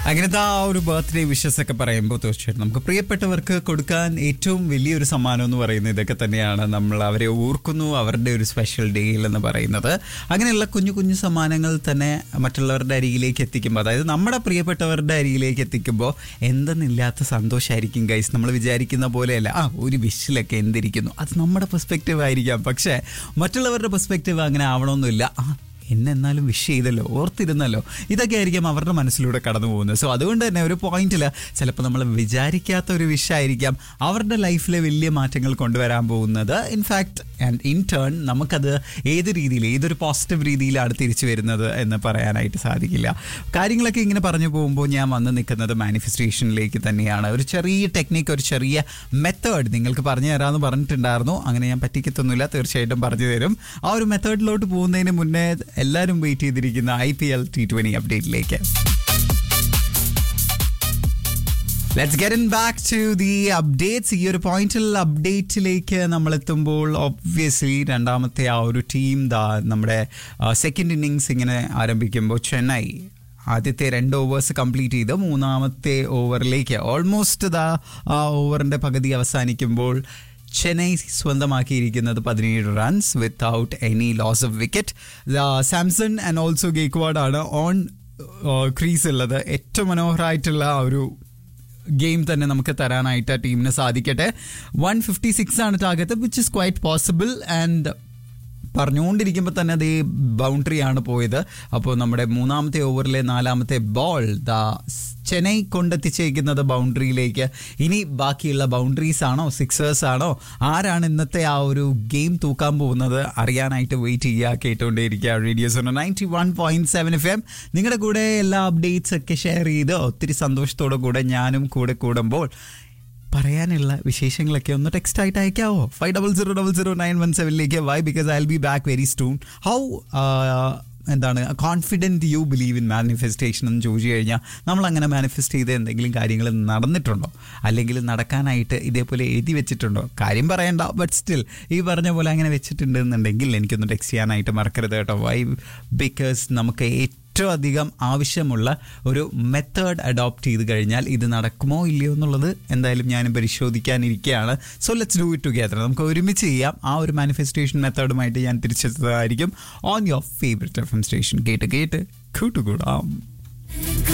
അങ്ങനത്തെ ആ ഒരു ബർത്ത്ഡേ വിഷസ് ഒക്കെ പറയുമ്പോൾ തീർച്ചയായിട്ടും നമുക്ക് പ്രിയപ്പെട്ടവർക്ക് കൊടുക്കാൻ ഏറ്റവും വലിയൊരു സമ്മാനം എന്ന് പറയുന്നത് ഇതൊക്കെ തന്നെയാണ് നമ്മൾ അവരെ ഓർക്കുന്നു അവരുടെ ഒരു സ്പെഷ്യൽ ഡേയിൽ എന്ന് പറയുന്നത് അങ്ങനെയുള്ള കുഞ്ഞു കുഞ്ഞു സമ്മാനങ്ങൾ തന്നെ മറ്റുള്ളവരുടെ അരികിലേക്ക് എത്തിക്കുമ്പോൾ അതായത് നമ്മുടെ പ്രിയപ്പെട്ടവരുടെ അരികിലേക്ക് എത്തിക്കുമ്പോൾ എന്തെന്നില്ലാത്ത സന്തോഷമായിരിക്കും ഗൈസ് നമ്മൾ വിചാരിക്കുന്ന പോലെയല്ല ആ ഒരു വിഷിലൊക്കെ എന്തിരിക്കുന്നു അത് നമ്മുടെ പെർസ്പെക്റ്റീവ് ആയിരിക്കാം പക്ഷേ മറ്റുള്ളവരുടെ പെർസ്പെക്റ്റീവ് അങ്ങനെ ആവണമെന്നില്ല ആ എന്നെ എന്നാലും വിഷ് ചെയ്തല്ലോ ഓർത്തിരുന്നല്ലോ ഇതൊക്കെ ആയിരിക്കും അവരുടെ മനസ്സിലൂടെ കടന്നു പോകുന്നത് സോ അതുകൊണ്ട് തന്നെ ഒരു പോയിന്റിൽ ചിലപ്പോൾ നമ്മൾ വിചാരിക്കാത്ത ഒരു വിഷയമായിരിക്കാം അവരുടെ ലൈഫിലെ വലിയ മാറ്റങ്ങൾ കൊണ്ടുവരാൻ പോകുന്നത് ഇൻഫാക്ട് ആൻഡ് ഇൻ ടേൺ നമുക്കത് ഏത് രീതിയിൽ ഏതൊരു പോസിറ്റീവ് രീതിയിലാണ് തിരിച്ചു വരുന്നത് എന്ന് പറയാനായിട്ട് സാധിക്കില്ല കാര്യങ്ങളൊക്കെ ഇങ്ങനെ പറഞ്ഞു പോകുമ്പോൾ ഞാൻ വന്ന് നിൽക്കുന്നത് മാനിഫെസ്റ്റേഷനിലേക്ക് തന്നെയാണ് ഒരു ചെറിയ ടെക്നിക്ക് ഒരു ചെറിയ മെത്തേഡ് നിങ്ങൾക്ക് പറഞ്ഞു തരാമെന്ന് പറഞ്ഞിട്ടുണ്ടായിരുന്നു അങ്ങനെ ഞാൻ പറ്റിക്കത്തൊന്നുമില്ല തീർച്ചയായിട്ടും പറഞ്ഞു തരും ആ ഒരു മെത്തേഡിലോട്ട് പോകുന്നതിന് മുന്നേ എല്ലാവരും വെയിറ്റ് ചെയ്തിരിക്കുന്ന I P L T twenty അപ്ഡേറ്റിലേക്ക് let's get in back to the updates ഈ ഒരു പോയിന്റിൽ അപ്ഡേറ്റിലേക്ക് നമ്മൾ എത്തുമ്പോൾ ഒബ്വിയസ്ലി രണ്ടാമത്തെ ആ ഒരു ടീം ദാ നമ്മുടെ സെക്കൻഡ് ഇന്നിങ്സ് ഇങ്ങനെ ആരംഭിക്കുമ്പോൾ ചെന്നൈ ആദ്യത്തെ രണ്ട് ഓവേഴ്സ് കംപ്ലീറ്റ് ചെയ്ത് മൂന്നാമത്തെ ഓവറിലേക്ക് ഓൾമോസ്റ്റ് ദാ ആ ഓവറിൻ്റെ പകുതി അവസാനിക്കുമ്പോൾ ചെന്നൈ സ്വന്തമാക്കിയിരിക്കുന്നത് പതിനേഴ് runs without any loss of wicket Samson and also Gaikwad ആണ് ഓൺ ക്രീസ് ഉള്ളത് ഏറ്റവും മനോഹരമായിട്ടുള്ള ആ ഒരു ഗെയിം തന്നെ നമുക്ക് തരാനായിട്ട് ആ ടീമിന് സാധിക്കട്ടെ വൺ ഫിഫ്റ്റി സിക്സ് ആണ് target which is quite possible and പറഞ്ഞുകൊണ്ടിരിക്കുമ്പോൾ തന്നെ അത് ഈ ബൗണ്ടറി ആണ് പോയത് അപ്പോൾ നമ്മുടെ മൂന്നാമത്തെ ഓവറിലെ നാലാമത്തെ ബോൾ ദ ചെന്നൈ കൊണ്ടെത്തിച്ചേക്കുന്നത് ബൗണ്ടറിയിലേക്ക് ഇനി ബാക്കിയുള്ള ബൗണ്ടറീസ് ആണോ സിക്സേഴ്സ് ആണോ ആരാണ് ഇന്നത്തെ ആ ഒരു ഗെയിം തൂക്കാൻ പോകുന്നത് അറിയാനായിട്ട് വെയിറ്റ് ചെയ്യുക കേട്ടുകൊണ്ടേയിരിക്കുക radio's ninety one point seven F M നിങ്ങളുടെ കൂടെ എല്ലാ അപ്ഡേറ്റ്സ് ഒക്കെ ഷെയർ ചെയ്ത് ഒത്തിരി സന്തോഷത്തോടെ കൂടെ ഞാനും കൂടെ കൂടുമ്പോൾ പറയാനുള്ള വിശേഷങ്ങളൊക്കെ ഒന്ന് ടെക്സ്റ്റ് ആയിട്ട് അയക്കാവോ five double zero double zero nine one സെവനിലേക്ക് why because I will be back very soon how എന്താണ് confident you believe in manifestation എന്ന് ചോദിച്ചു കഴിഞ്ഞാൽ നമ്മൾ അങ്ങനെ മാനിഫെസ്റ്റ് ചെയ്ത് എന്തെങ്കിലും കാര്യങ്ങൾ നടന്നിട്ടുണ്ടോ അല്ലെങ്കിൽ നടക്കാനായിട്ട് ഇതേപോലെ എഴുതി വെച്ചിട്ടുണ്ടോ കാര്യം പറയണ്ട ബട്ട് സ്റ്റിൽ ഈ പറഞ്ഞ പോലെ അങ്ങനെ വെച്ചിട്ടുണ്ട് എന്നുണ്ടെങ്കിൽ എനിക്കൊന്ന് ടെക്സ്റ്റ് ചെയ്യാനായിട്ട് മറക്കരുത് കേട്ടോ വൈ ബിക്കോസ് നമുക്ക് ഏറ്റവും ഏറ്റവും അധികം ആവശ്യമുള്ള ഒരു മെത്തേഡ് അഡോപ്റ്റ് ചെയ്ത് കഴിഞ്ഞാൽ ഇത് നടക്കുമോ ഇല്ലയോ എന്നുള്ളത് എന്തായാലും ഞാനും പരിശോധിക്കാനിരിക്കുകയാണ് so let's do it together നമുക്ക് ഒരുമിച്ച് ചെയ്യാം ആ ഒരു മാനിഫെസ്റ്റേഷൻ മെത്തേഡുമായിട്ട് ഞാൻ തിരിച്ചെത്തുന്നതായിരിക്കും on your favourite F M station കേട്ട് കേട്ട് കൂട്ടുകൂടാം